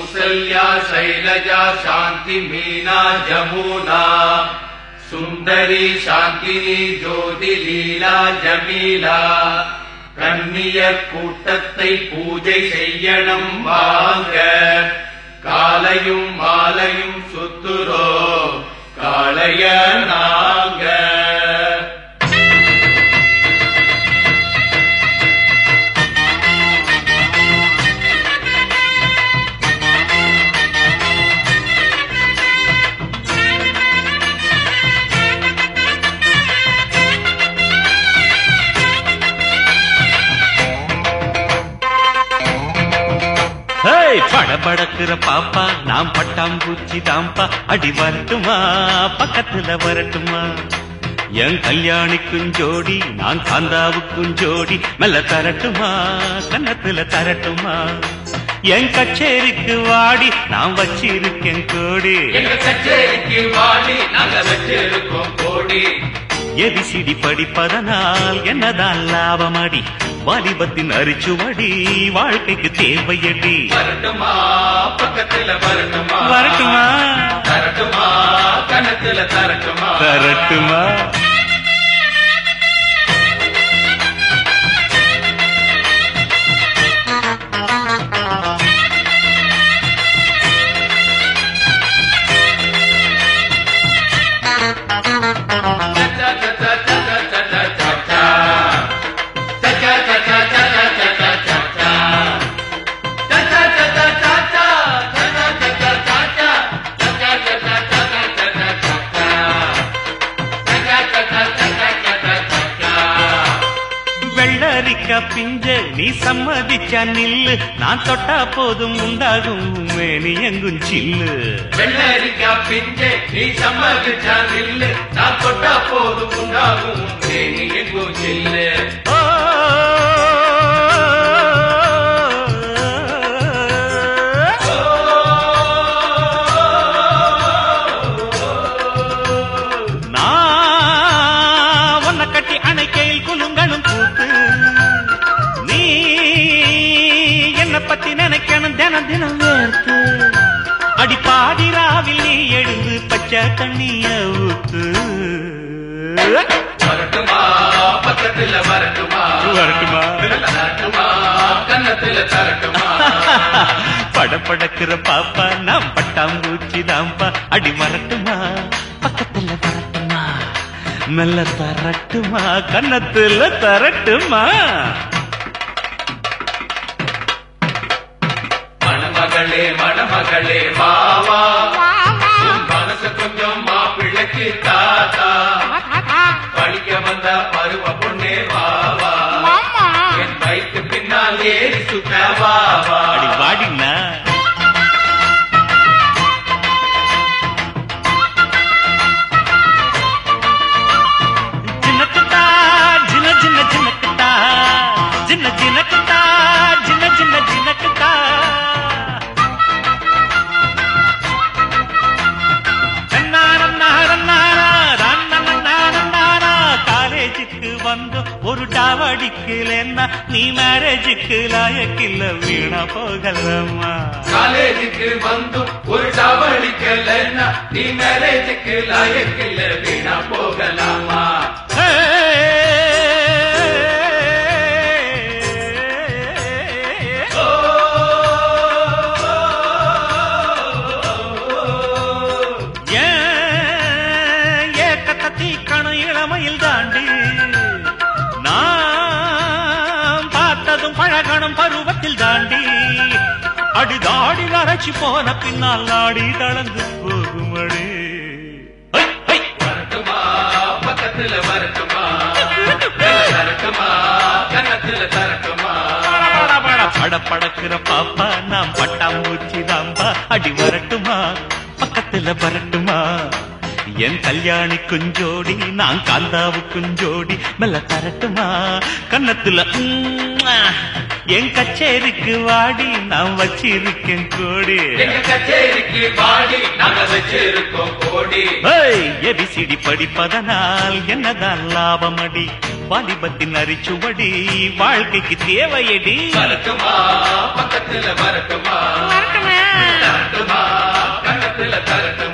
கௌசல்யா சைலஜா சாந்தி மீனா ஜமுனா சுந்தரி சாந்தினி ஜோதி லீலா ஜமீலா கன்னியர் கூட்டத்தை பூஜை செய்யணும் வாங்க காலையும் மாலையும் சுத்துரோ காளைய நாங்க ஹேய் படபடக்குற பாப்பா நாம் பட்டாம்பூச்சி தாம்பா அடி வரட்டுமா பக்கத்துல வரட்டுமா என் கல்யாணிக்கும் ஜோடி நான் காந்தாவுக்கும் ஜோடி மெல்ல தரட்டுமா கன்னத்துல தரட்டுமா என் கச்சேரிக்கு வாடி நான் வச்சிருக்கேன் கோடி எங்க கச்சேரிக்கு வாடி நாங்க வச்சிருக்கோம் கோடி எபிசிடி படிப்பதனால் என்னதான் லாபமடி வாலிபத்தின் அரிச்சுவடி வாழ்க்கைக்கு தேவையடி வரட்டுமா பக்கத்துல வரட்டுமா வரட்டுமா தரட்டுமா கணத்துல தரட்டுமா தரட்டுமா வெள்ளரிக்க பிஞ்ச நீ சம்மதிச்சா நில்லு நான் தொட்டா போதும் உண்டாகும் மேனி எங்கும் சில்லு வெள்ளரிக்கா பிஞ்சே நீ சம்மதிச்சா நில்லு நான் தொட்டா போதும் உண்டாகும் தேனி எங்கும் சில்லு ஓ நான் உன்னை கட்டி அணைக்கையில் குலுங்கணும் கூத்து நீ என்ன பத்தி நினைக்கணும் தினம் தினம் வேர்த்து அடி பாதிராவில் நீ எழுந்து பச்சை தண்ணிய ஊத்து வரட்டுமா பக்கத்துல வரட்டுமா வரட்டுமா தரட்டுமா கன்னத்துல தரட்டுமா படபடக்கிற பாப்பா நாம் பட்டாம்பூச்சி தாம்பா அடி வரட்டுமா பக்கத்துல வரட்டுமா மெல்ல தரட்டுமா கன்னத்துல தரட்டுமா மணமகளே மணமகளே வா வா உன் மனசு கொஞ்சம் மாப்பிள்ளைக்கு தாத்தா படிக்க வந்த பருவ பொண்ணே வா வா என் பைக்கு பின்னால் ஏறி சுத்த வா வா அடி வாடினா ஜினக்குத்தா ஜின ஜின ஜினக்குத்தா ஜின ஜினக்குத்தா ஜின ஜின ஜினக்குத்தா காலேஜுக்கு வந்து ஒரு டாவடிக்கலன்னா நீ மேரேஜுக்கு லாயக்கில்ல வீணா போகலம்மா காலேஜுக்கு வந்து ஒரு டவடிக்கலன்னா நீ மேரேஜுக்கு லாயக்கில்ல வீணா போகலாமா ஓ, ஏன் ஏக்கத்தை தீக்கணும் இளமையில் தாண்டி நான் பார்த்ததும் பழகணும் பருவத்தில் தாண்டி அடிதாடி நரைச்சு போன பின்னால் நாடி தளர்ந்து போகுமடி ஐ, ஐ. வரட்டுமா பக்கத்துல வரட்டுமா தரட்டுமா கன்னத்துல தரட்டுமா பட படக்குற பாப்பா நாம் பட்டாம்பூச்சி தாம்பா அடி வரட்டுமா பக்கத்துல வரட்டுமா என் கல்யாணி குஞ்சோடி நான் காந்தாவு குஞ்சோடி மெல்ல தரட்டுமா கன்னத்துல உம்மா. என் கச்சேரிக்கு வாடி நான் வச்சிருக்கேன் கோடி எங்க கச்சேரிக்கு பாடி நாங்க வச்சிருக்கோம் கோடி எபிசிடி படிப்பதனால் என்னதான் லாபமடி வாலிபத்தின் அரிச்சுவடி வாழ்க்கைக்கு தேவையடி வரட்டுமா பக்கத்துல வரட்டுமா வரட்டுமா கரட்ட